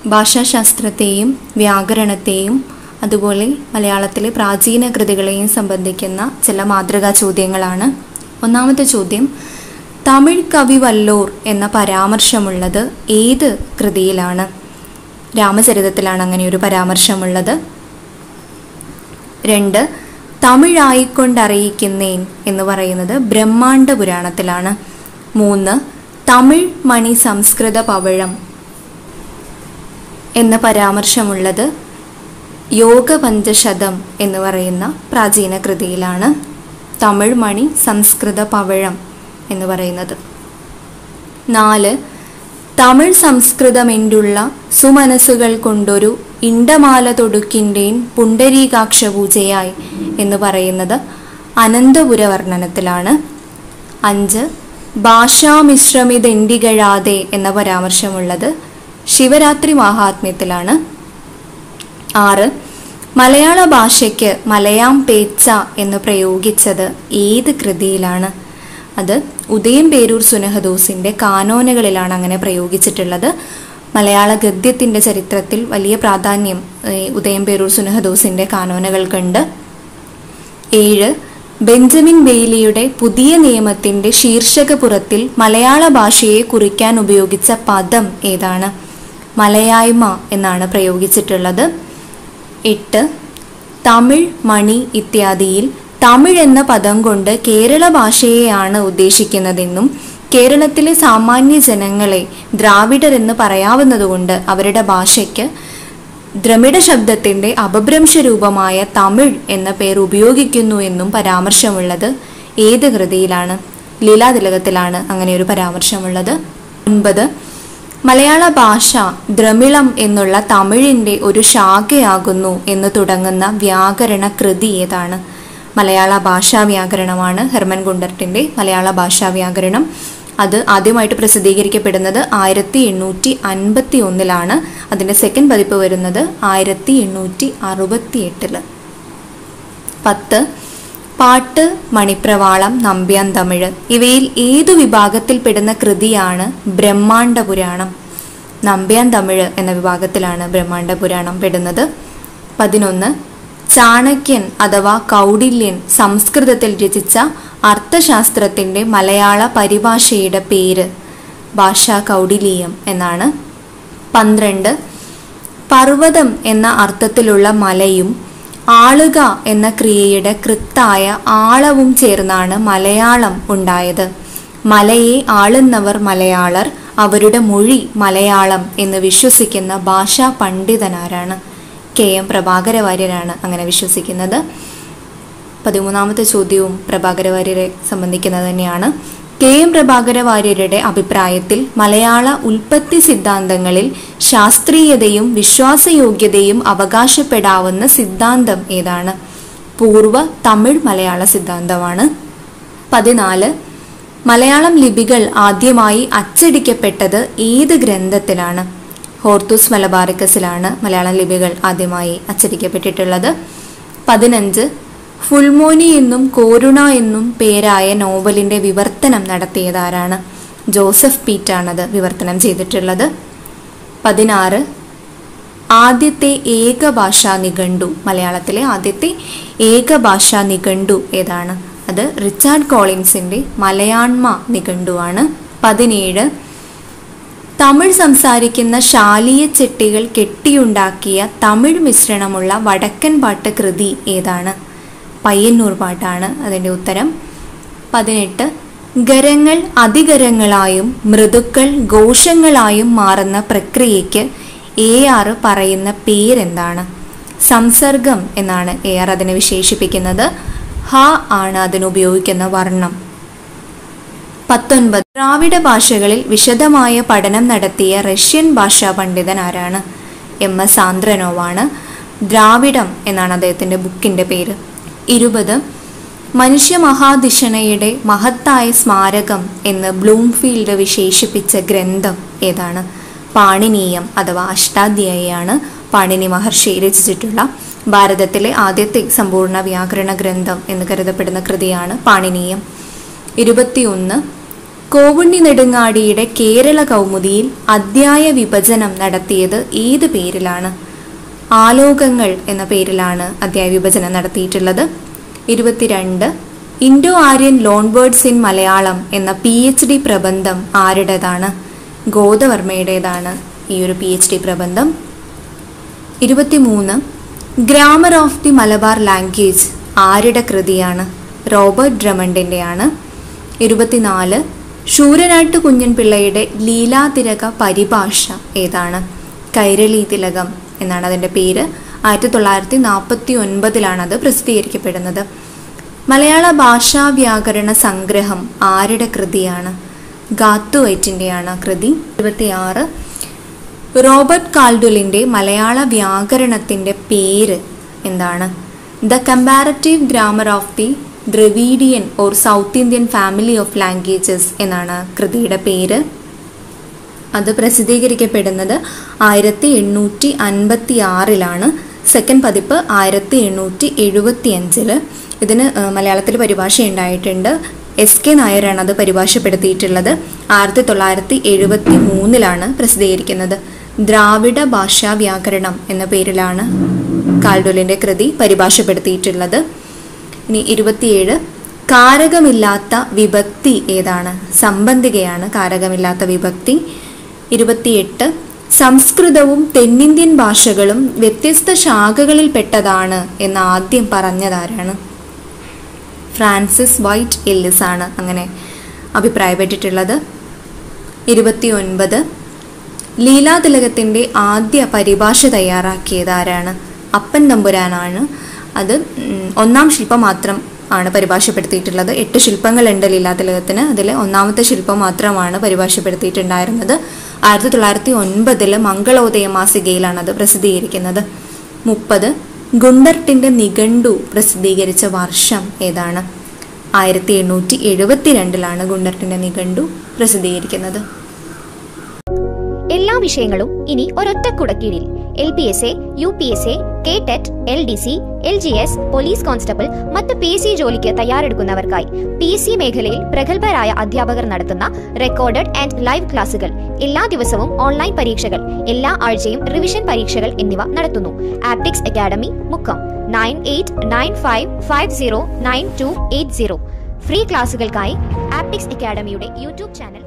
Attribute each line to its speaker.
Speaker 1: ഭാഷാശാസ്ത്രത്തെയും വ്യാകരണത്തെയും അതുപോലെ മലയാളത്തിലെ പ്രാചീന കൃതികളെയും സംബന്ധിക്കുന്ന ചില മാതൃകാ ചോദ്യങ്ങളാണ് ഒന്നാമത്തെ ചോദ്യം തമിഴ് കവി വല്ലൂർ എന്ന പരാമർശമുള്ളത് ഏത് കൃതിയിലാണ് രാമചരിതത്തിലാണ് അങ്ങനെ ഒരു പരാമർശമുള്ളത് രണ്ട് തമിഴായിക്കൊണ്ടറിയിക്കുന്നേൻ എന്ന് പറയുന്നത് ബ്രഹ്മാണ്ഡ പുരാണത്തിലാണ് മൂന്ന് തമിഴ് മണി സംസ്കൃത പവിഴം എന്ന പരാമർശമുള്ളത് യോഗപഞ്ചശതം എന്ന് പറയുന്ന പ്രാചീന കൃതിയിലാണ് തമിഴ് മണി സംസ്കൃത പവിഴം എന്ന് പറയുന്നത് നാല് തമിഴ് സംസ്കൃതമെന്റുള്ള സുമനസ്സുകൾ കൊണ്ടൊരു ഇണ്ടമാല തൊടുക്കിൻ്റെൻ പുണ്ടരീകാക്ഷ പൂജയായി എന്ന് പറയുന്നത് അനന്തപുര വർണ്ണനത്തിലാണ് അഞ്ച് ഭാഷാമിശ്രമിതെണ്ടികഴാതെ എന്ന പരാമർശമുള്ളത് ശിവരാത്രി മഹാത്മ്യത്തിലാണ് ആറ് മലയാള ഭാഷയ്ക്ക് മലയാം പേച്ച എന്ന് പ്രയോഗിച്ചത് ഏത് കൃതിയിലാണ് അത് ഉദയം പേരൂർ സുനഹദോസിൻ്റെ കാനോനുകളിലാണ് അങ്ങനെ പ്രയോഗിച്ചിട്ടുള്ളത് മലയാള ഗദ്യത്തിൻ്റെ ചരിത്രത്തിൽ വലിയ പ്രാധാന്യം ഈ ഉദയം പേരൂർ സുനഹദോസിൻ്റെ കാനോനുകൾക്കുണ്ട് ഏഴ് ബെഞ്ചമിൻ ബെയ്ലിയുടെ പുതിയ നിയമത്തിന്റെ ശീർഷകപുറത്തിൽ മലയാള ഭാഷയെ കുറിക്കാൻ ഉപയോഗിച്ച പദം ഏതാണ് മലയായ്മ എന്നാണ് പ്രയോഗിച്ചിട്ടുള്ളത് എട്ട് തമിഴ് മണി ഇത്യാദിയിൽ തമിഴ് എന്ന പദം കൊണ്ട് കേരള ഭാഷയെയാണ് ഉദ്ദേശിക്കുന്നതെന്നും കേരളത്തിലെ സാമാന്യ ജനങ്ങളെ ദ്രാവിഡർ എന്ന് പറയാവുന്നതുകൊണ്ട് അവരുടെ ഭാഷയ്ക്ക് ദ്രമിഡ ശബ്ദത്തിന്റെ അപഭ്രംശ രൂപമായ തമിഴ് എന്ന പേർ ഉപയോഗിക്കുന്നു എന്നും പരാമർശമുള്ളത് ഏത് കൃതിയിലാണ് ലീലാതിലകത്തിലാണ് അങ്ങനെ ഒരു പരാമർശമുള്ളത് ഒൻപത് മലയാള ഭാഷ ദ്രമിളം എന്നുള്ള തമിഴിന്റെ ഒരു ശാഖയാകുന്നു എന്ന് തുടങ്ങുന്ന വ്യാകരണ കൃതി ഏതാണ് മലയാള ഭാഷാ വ്യാകരണമാണ് ഹെർമൻ ഗുണ്ടർട്ടിന്റെ മലയാള ഭാഷാ വ്യാകരണം അത് ആദ്യമായിട്ട് പ്രസിദ്ധീകരിക്കപ്പെടുന്നത് ആയിരത്തി എണ്ണൂറ്റി അൻപത്തി ഒന്നിലാണ് അതിൻ്റെ സെക്കൻഡ് പതിപ്പ് വരുന്നത് ആയിരത്തി എണ്ണൂറ്റി അറുപത്തി എട്ടില് പത്ത് പാട്ട് മണിപ്രവാളം നമ്പ്യാൻ തമിഴ് ഇവയിൽ ഏതു വിഭാഗത്തിൽപ്പെടുന്ന കൃതിയാണ് ബ്രഹ്മാണ്ഡ പുരാണം നമ്പ്യാൻ തമിഴ് എന്ന വിഭാഗത്തിലാണ് ബ്രഹ്മാണ്ഡ പുരാണം പെടുന്നത് പതിനൊന്ന് ചാണക്യൻ അഥവാ കൗടില്യൻ സംസ്കൃതത്തിൽ രചിച്ച അർത്ഥശാസ്ത്രത്തിന്റെ മലയാള പരിഭാഷയുടെ പേര് ഭാഷാ കൗടിലീയം എന്നാണ് പന്ത്രണ്ട് പർവ്വതം എന്ന അർത്ഥത്തിലുള്ള മലയും ആളുക എന്ന ക്രിയയുടെ കൃത്തായ ആളവും ചേർന്നാണ് മലയാളം ഉണ്ടായത് മലയെ ആളുന്നവർ മലയാളർ അവരുടെ മൊഴി മലയാളം എന്ന് വിശ്വസിക്കുന്ന ഭാഷാ പണ്ഡിതനാരാണ് കെ എം പ്രഭാകര വാര്യരാണ് അങ്ങനെ വിശ്വസിക്കുന്നത് പതിമൂന്നാമത്തെ ചോദ്യവും പ്രഭാകര വാര്യരെ സംബന്ധിക്കുന്നത് തന്നെയാണ് കെ എം പ്രഭാകര വാര്യരുടെ അഭിപ്രായത്തിൽ മലയാള ഉൽപ്പത്തി സിദ്ധാന്തങ്ങളിൽ ശാസ്ത്രീയതയും വിശ്വാസയോഗ്യതയും അവകാശപ്പെടാവുന്ന സിദ്ധാന്തം ഏതാണ് പൂർവ്വ തമിഴ് മലയാള സിദ്ധാന്തമാണ് പതിനാല് മലയാളം ലിപികൾ ആദ്യമായി അച്ചടിക്കപ്പെട്ടത് ഏത് ഗ്രന്ഥത്തിലാണ് ഹോർത്തൂസ് മലബാറിക്കസിലാണ് മലയാളം ലിപികൾ ആദ്യമായി അച്ചടിക്കപ്പെട്ടിട്ടുള്ളത് പതിനഞ്ച് ഫുൾമോനി എന്നും കോരുണ എന്നും പേരായ നോവലിന്റെ വിവർത്തനം നടത്തിയതാരാണ് ജോസഫ് പീറ്റാണത് വിവർത്തനം ചെയ്തിട്ടുള്ളത് പതിനാറ് ആദ്യത്തെ ഏകഭാഷാ നിഘണ്ടു മലയാളത്തിലെ ആദ്യത്തെ ഏകഭാഷാ നിഘണ്ടു ഏതാണ് അത് റിച്ചാർഡ് കോളിൻസിന്റെ മലയാണ്മ നിഘണ്ടുവാണ് പതിനേഴ് തമിഴ് സംസാരിക്കുന്ന ശാലീയ ചെട്ടികൾ കെട്ടിയുണ്ടാക്കിയ തമിഴ് മിശ്രണമുള്ള വടക്കൻ പാട്ട് കൃതി ഏതാണ് പയ്യന്നൂർ പാട്ടാണ് അതിൻ്റെ ഉത്തരം പതിനെട്ട് ഗരങ്ങൾ അതിഗരങ്ങളായും മൃദുക്കൾ ഘോഷങ്ങളായും മാറുന്ന പ്രക്രിയയ്ക്ക് എ ആർ പറയുന്ന പേരെന്താണ് സംസർഗം എന്നാണ് എ ആർ അതിനെ വിശേഷിപ്പിക്കുന്നത് ഹ ആണ് അതിനുപയോഗിക്കുന്ന വർണ്ണം പത്തൊൻപത് ദ്രാവിഡ ഭാഷകളിൽ വിശദമായ പഠനം നടത്തിയ റഷ്യൻ ഭാഷാ പണ്ഡിതൻ ആരാണ് എം എസ് ആന്ത്രനോവാണ് ദ്രാവിഡം എന്നാണ് അദ്ദേഹത്തിൻ്റെ ബുക്കിൻ്റെ പേര് ഇരുപത് മനുഷ്യ മഹാദിഷണയുടെ മഹത്തായ സ്മാരകം എന്ന് ബ്ലൂംഫീൽഡ് വിശേഷിപ്പിച്ച ഗ്രന്ഥം ഏതാണ് പാണിനീയം അഥവാ അഷ്ടാധ്യായിയാണ് പാണിനി മഹർഷി രചിച്ചിട്ടുള്ള ഭാരതത്തിലെ ആദ്യത്തെ സമ്പൂർണ്ണ വ്യാകരണ ഗ്രന്ഥം എന്ന് കരുതപ്പെടുന്ന കൃതിയാണ് പാണിനീയം ഇരുപത്തിയൊന്ന് കോവുണ്ണി നെടുങ്ങാടിയുടെ കേരള കൗമുദിയിൽ അധ്യായ വിഭജനം നടത്തിയത് ഏത് പേരിലാണ് ആലോകങ്ങൾ എന്ന പേരിലാണ് അധ്യായ വിഭജനം നടത്തിയിട്ടുള്ളത് ഇരുപത്തിരണ്ട് Indo Aryan loan words in Malayalam എന്ന പി എച്ച് ഡി പ്രബന്ധം ആരുടേതാണ് ഗോദവർമ്മയുടേതാണ് ഈ ഒരു പി എച്ച് ഡി പ്രബന്ധം ഇരുപത്തിമൂന്ന് grammar of the Malabar language ആരുടെ കൃതിയാണ് റോബർട്ട് ഡ്രമണ്ടിൻ്റെയാണ് ഇരുപത്തിനാല് ശൂരനാട്ട് കുഞ്ഞൻ പിള്ളയുടെ ലീലാതിലക പരിഭാഷ ഏതാണ് കൈരളി തിലകം എന്നാണ് അതിൻ്റെ പേര് ആയിരത്തി തൊള്ളായിരത്തി നാൽപ്പത്തി ഒൻപതിലാണ് അത് പ്രസിദ്ധീകരിക്കപ്പെടുന്നത് മലയാള ഭാഷാ വ്യാകരണ സംഗ്രഹം ആരുടെ കൃതിയാണ് ഗാത്തുവൈറ്റിൻ്റെയാണ് കൃതി ഇരുപത്തിയാറ് റോബർട്ട് കാൾഡുലിൻ്റെ മലയാള വ്യാകരണത്തിൻ്റെ പേര് എന്താണ് the comparative grammar of the Dravidian or South Indian family of languages എന്നാണ് കൃതിയുടെ പേര് അത് പ്രസിദ്ധീകരിക്കപ്പെടുന്നത് ആയിരത്തി എണ്ണൂറ്റി അൻപത്തി ആറിലാണ് സെക്കൻഡ് പതിപ്പ് ആയിരത്തി എണ്ണൂറ്റി എഴുപത്തി അഞ്ചില് ഇതിന് ഏഹ്, മലയാളത്തിൽ പരിഭാഷ ഉണ്ടായിട്ടുണ്ട് എസ് കെ നായരാണ് അത് പരിഭാഷപ്പെടുത്തിയിട്ടുള്ളത് ആയിരത്തി തൊള്ളായിരത്തി എഴുപത്തി മൂന്നിലാണ് പ്രസിദ്ധീകരിക്കുന്നത് ദ്രാവിഡ ഭാഷാ വ്യാകരണം എന്ന പേരിലാണ് കാൽഡുലിൻ്റെ കൃതി പരിഭാഷപ്പെടുത്തിയിട്ടുള്ളത് ഇനി ഇരുപത്തിയേഴ് കാരകമില്ലാത്ത വിഭക്തി ഏതാണ് സംബന്ധികയാണ് കാരകമില്ലാത്ത വിഭക്തി ഇരുപത്തിയെട്ട് സംസ്കൃതവും തെന്നിന്ത്യൻ ഭാഷകളും വ്യത്യസ്ത ശാഖകളിൽപ്പെട്ടതാണ് എന്ന് ആദ്യം പറഞ്ഞതാരാണ് ഫ്രാൻസിസ് വൈറ്റ് എല്ലിസ് ആണ് അങ്ങനെ അഭിപ്രായപ്പെട്ടിട്ടുള്ളത് ഇരുപത്തി ഒൻപത് ലീലാതിലകത്തിൻ്റെ ആദ്യ പരിഭാഷ തയ്യാറാക്കിയത് ആരാണ് അപ്പൻ തമ്പുരാനാണ് അത് ഉം, ഒന്നാം ശില്പം മാത്രം ആണ് പരിഭാഷപ്പെടുത്തിയിട്ടുള്ളത് എട്ട് ശില്പങ്ങളുണ്ട് ലീലാതിലകത്തിന് അതിൽ ഒന്നാമത്തെ ശില്പം മാത്രമാണ് പരിഭാഷപ്പെടുത്തിയിട്ടുണ്ടായിരുന്നത് ആയിരത്തി തൊള്ളായിരത്തി ഒൻപതിൽ മംഗളോദയ മാസികയിലാണ് അത് പ്രസിദ്ധീകരിക്കുന്നത് മുപ്പത് ഗുണ്ടർട്ടിൻ്റെ നിഘണ്ടു പ്രസിദ്ധീകരിച്ച വർഷം ഏതാണ് ആയിരത്തി എണ്ണൂറ്റി എഴുപത്തിരണ്ടിലാണ് ഗുണ്ടർട്ടിൻ്റെ നിഘണ്ടു പ്രസിദ്ധീകരിക്കുന്നത്
Speaker 2: എല്ലാ വിഷയങ്ങളും ഇനി ഒരൊറ്റ കുടക്കീഴിൽ L P S A U P S A K TET L D C L G S police constable മറ്റ് പി എസ് സി ജോലിക്ക് തയ്യാറെടുക്കുന്നവർക്കായി പി എസ് സി മേഖലയിൽ പ്രഗത്ഭരായ അധ്യാപകർ നടത്തുന്ന റെക്കോർഡഡ് ആൻഡ് ലൈവ് ക്ലാസുകൾ എല്ലാ ദിവസവും ഓൺലൈൻ പരീക്ഷകൾ എല്ലാ ആഴ്ചയും റിവിഷൻ പരീക്ഷകൾ എന്നിവ നടത്തുന്നു Aptics academy Mukkam nine eight nine five five zero nine two eight zero free ക്ലാസുകൾക്കായി ആപ്റ്റിക്സ് അക്കാഡമിയുടെ യൂട്യൂബ് ചാനൽ